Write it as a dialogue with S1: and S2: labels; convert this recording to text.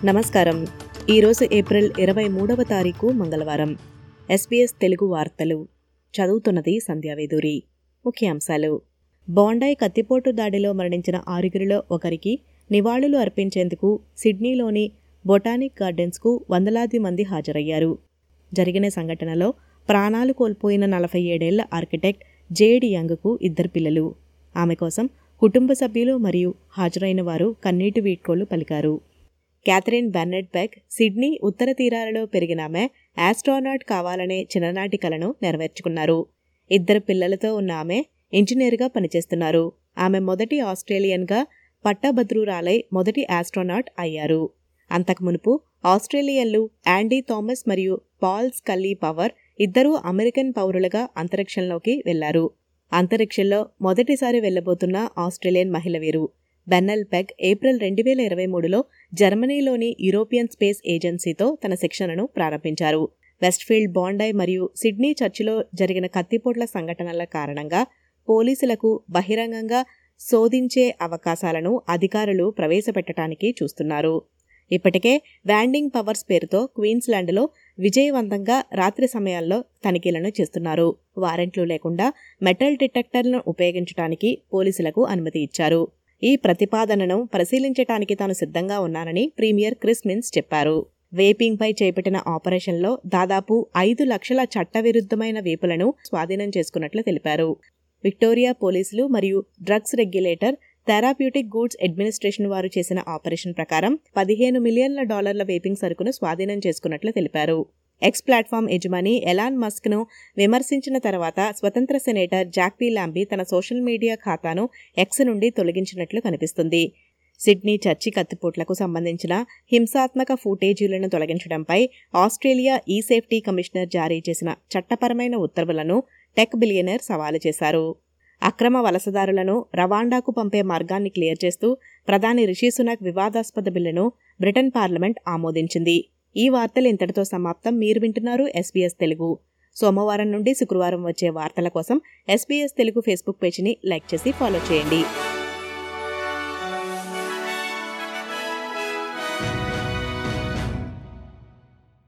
S1: నమస్కారం ఈరోజు ఏప్రిల్ ఇరవై మూడవ తారీఖు మంగళవారం ఎస్బీఎస్ తెలుగు వార్తలు చదువుతున్నది సంధ్యావేదూరి ముఖ్యాంశాలు బాండాయి కత్తిపోటు దాడిలో మరణించిన ఆరుగురిలో ఒకరికి నివాళులు అర్పించేందుకు సిడ్నీలోని బొటానిక్ గార్డెన్స్కు వందలాది మంది హాజరయ్యారు జరిగిన సంఘటనలో ప్రాణాలు కోల్పోయిన నలభై ఏడేళ్ల ఆర్కిటెక్ట్ జేడి యంగ్కు ఇద్దరు పిల్లలు ఆమె కోసం కుటుంబ సభ్యులు మరియు హాజరైన వారు కన్నీటి వీడ్కోలు పలికారు క్యాథరిన్ బెన్నెట్ బెక్ సిడ్నీ ఉత్తర తీరాలలో పెరిగిన ఆమె ఆస్ట్రోనాట్ కావాలనే చిన్ననాటి కలను నెరవేర్చుకున్నారు ఇద్దరు పిల్లలతో ఉన్న ఆమె ఇంజనీర్గా పనిచేస్తున్నారు ఆమె మొదటి ఆస్ట్రేలియన్గా పట్టభద్రురాలై మొదటి ఆస్ట్రోనాట్ అయ్యారు అంతకు మునుపు ఆస్ట్రేలియన్లు యాండీ థామస్ మరియు పాల్ స్కల్లీ పవర్ ఇద్దరూ అమెరికన్ పౌరులుగా అంతరిక్షంలోకి వెళ్లారు అంతరిక్షంలో మొదటిసారి వెళ్లబోతున్న ఆస్ట్రేలియన్ మహిళ వీరు బెన్నెల్ పెగ్ ఏప్రిల్ రెండు వేల ఇరవై మూడులో జర్మనీలోని యూరోపియన్ స్పేస్ ఏజెన్సీతో తన శిక్షణను ప్రారంభించారు వెస్ట్ఫీల్డ్ బాండాయ్ మరియు సిడ్నీ చర్చిలో జరిగిన కత్తిపోట్ల సంఘటనల కారణంగా పోలీసులకు బహిరంగంగా శోధించే అవకాశాలను అధికారులు ప్రవేశపెట్టడానికి చూస్తున్నారు ఇప్పటికే వ్యాండింగ్ పవర్స్ పేరుతో క్వీన్స్లాండ్లో విజయవంతంగా రాత్రి సమయాల్లో తనిఖీలను చేస్తున్నారు వారెంట్లు లేకుండా మెటల్ డిటెక్టర్లను ఉపయోగించడానికి పోలీసులకు అనుమతి ఇచ్చారు ఈ ప్రతిపాదనను పరిశీలించటానికి తాను సిద్ధంగా ఉన్నానని ప్రీమియర్ క్రిస్ మిన్స్ చెప్పారు వేపింగ్పై చేపట్టిన ఆపరేషన్లో దాదాపు ఐదు లక్షల చట్టవిరుద్ధమైన వేపులను స్వాధీనం చేసుకున్నట్లు తెలిపారు విక్టోరియా పోలీసులు మరియు drugs regulator therapeutic goods administration వారు చేసిన ఆపరేషన్ ప్రకారం పదిహేను మిలియన్ల డాలర్ల వేపింగ్ సరుకును స్వాధీనం చేసుకున్నట్లు తెలిపారు ఎక్స్ ప్లాట్ఫామ్ యజమాని ఎలాన్ మస్క్ను విమర్శించిన తర్వాత స్వతంత్ర సెనేటర్ జాక్పీ లాంబీ తన సోషల్ మీడియా ఖాతాను ఎక్స్ నుండి తొలగించినట్లు కనిపిస్తుంది సిడ్నీ చర్చి కత్తిపోట్లకు సంబంధించిన హింసాత్మక ఫుటేజీలను తొలగించడంపై ఆస్ట్రేలియా ఈ సేఫ్టీ కమిషనర్ జారీ చేసిన చట్టపరమైన ఉత్తర్వులను టెక్ బిలియనర్ సవాలు చేశారు అక్రమ వలసదారులను రవాండాకు పంపే మార్గాన్ని క్లియర్ చేస్తూ ప్రధాని రిషి సునక్ వివాదాస్పద బిల్లును బ్రిటన్ పార్లమెంట్ ఆమోదించింది ఈ వార్తలు ఇంతటితో సమాప్తం మీరు వింటున్నారు ఎస్బీఎస్ తెలుగు సోమవారం నుండి శుక్రవారం వచ్చే వార్తల కోసం ఎస్బీఎస్ తెలుగు ఫేస్బుక్ పేజీని లైక్ చేసి ఫాలో చేయండి